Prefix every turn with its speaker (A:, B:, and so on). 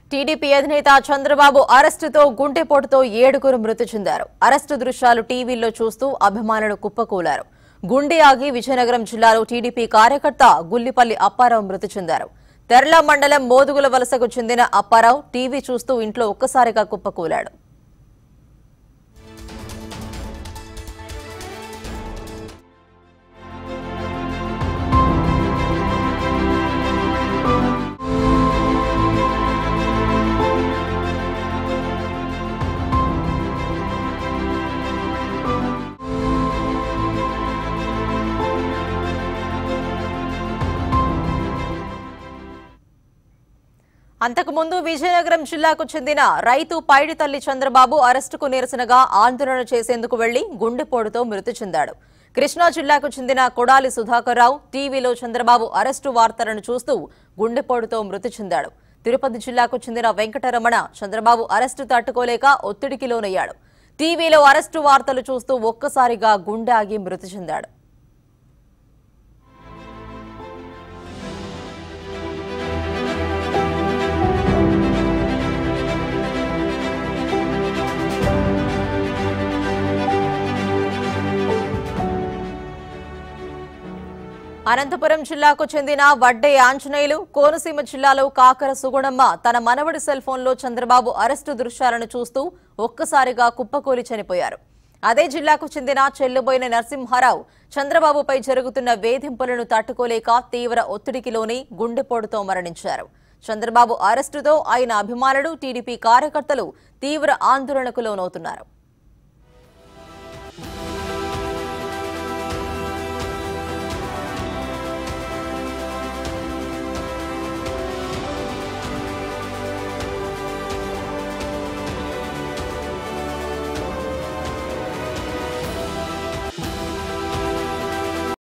A: TDP అధినేత చంద్రబాబు అరెస్టుతో గుండెపోటుతో ఏడుగురు మృతి చెందారు అరెస్టు దృశ్యాలు టీవీల్లో చూస్తూ అభిమానులు కుప్పకూలారు గుండె ఆగి విజయనగరం జిల్లాలో టీడీపీ కార్యకర్త గుల్లిపల్లి అప్పారావు మృతి చెందారు తెరల మండలం మోదుగుల వలసకు చెందిన అప్పారావు టీవీ చూస్తూ ఇంట్లో ఒక్కసారిగా కుప్పకూలాడు అంతకుముందు విజయనగరం జిల్లాకు చెందిన రైతు పైడితల్లి చంద్రబాబు అరెస్టుకు నిరసనగా ఆందోళన చేసేందుకు వెళ్లి గుండెపోటుతో మృతి చెందాడు కృష్ణా జిల్లాకు చెందిన కొడాలి సుధాకర్ రావు టీవీలో చంద్రబాబు అరెస్టు వార్తలను చూస్తూ గుండెపోటుతో మృతి చెందాడు తిరుపతి జిల్లాకు చెందిన వెంకటరమణ చంద్రబాబు అరెస్టు తట్టుకోలేక ఒత్తిడికి లోనయ్యాడు టీవీలో అరెస్టు వార్తలు చూస్తూ ఒక్కసారిగా గుండె ఆగి మృతి చెందాడు అనంతపురం జిల్లాకు చెందిన వడ్డే ఆంజనేయులు కోనసీమ జిల్లాలో కాకర సుగుణమ్మ తన మనవడి సెల్ ఫోన్లో చంద్రబాబు అరెస్టు దృశ్యాలను చూస్తూ ఒక్కసారిగా కుప్పకూలి చనిపోయారు అదే జిల్లాకు చెందిన చెల్లుబోయిన నరసింహారావు చంద్రబాబుపై జరుగుతున్న వేధింపులను తట్టుకోలేక తీవ్ర ఒత్తిడికి లోని గుండెపోటుతో మరణించారు చంద్రబాబు అరెస్టుతో ఆయన అభిమానులు టీడీపీ కార్యకర్తలు తీవ్ర ఆందోళనకు లోనవుతున్నారు